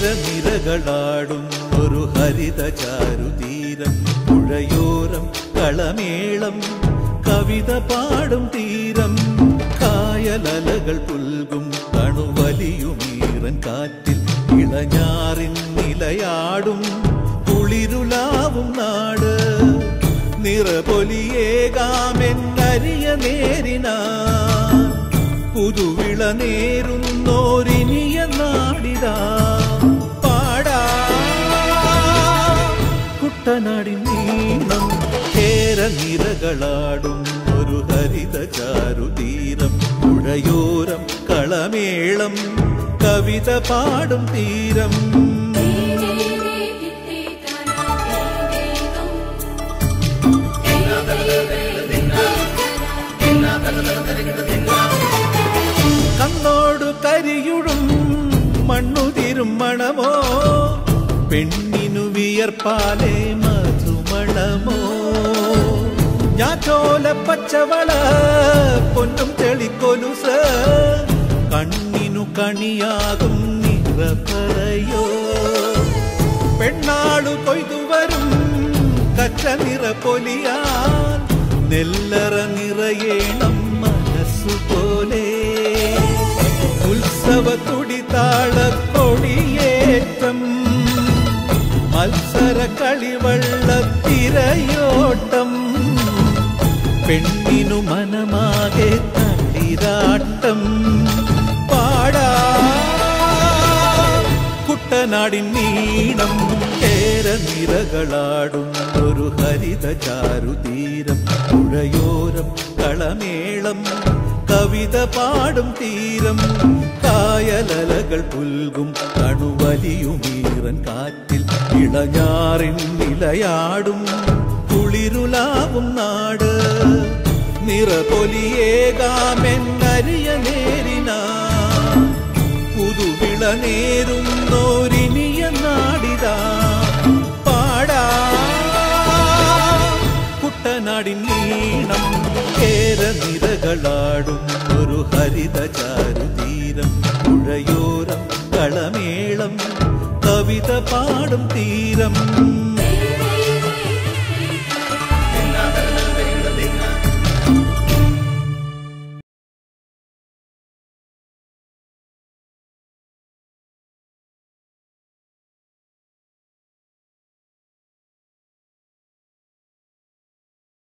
കേരനിരകളാടും ഒരു ഹരിത ചാരുതീരം പുഴയോരം കളമേളം കവിത പാടും തീരം കായലലകൾ പുൽകും കണുവലിയുമീറൻ കാറ്റിൽ ഇളഞ്ഞാറിൻ നിലയാടും കുളിരുലാവും നാട് നിറപൊലിയേകാമെന്നരിയ നേരിനാ പുതുവിള നേരുന്നോരിനിയ നാടിതാ പാടാ കുട്ടനാടിൻ നീളം കേരനിരകളാടും ഒരു ഹരിത ചാരുതീരം പുഴയോരം കളമേളം കവിത പാടും തീരം കണ്ണോടു കരിയുടും മണ്ണുതിരും മണമോ പെണ്ണിനു വിയർപ്പാലെ മധുമണമോ ഞാറ്റോല പച്ചവള പൊന്നും തെളിക്കൊലുസ് കണ്ണിനു കണിയാകും നിറപ്പറയോ പെണ്ണാളു കൊയ്തു വരും കച്ച നിറ പൊലിയാൻ നെല്ലറ നിറയേണം മനസ്സുപോലെ ഉത്സവ തുടിതാള കൊടിയേറ്റം മത്സര കളിവള്ള തിരയോട്ടം പെണ്ണിനു മനമാകെ തളിരാട്ടം പാടാ കുട്ടനാടിൻ നീണം കേരനിരകളാടും ഒരു ഹരിത ചാരുതീരം പുഴയോരം കളമേളം കവിത പാടും തീരം കായലലകൾ പുൽകും കണുവലിയുമീറൻ കാറ്റിൽ ഇളഞ്ഞാറിൻ നിലയാടും കുളിരുലാവും നാട് നിറപൊലിയേകാമെന്നരിയ നേരിനാ പുതുവിള നേരുന്നോരിനിയ നാടിതാ പാടാ കുട്ടനാടിൻ നീണം കേരനിരകളാടും ഒരു ഹരിത ചാരുതീരം പുഴയോരം കളമേളം കവിത പാടും തീരം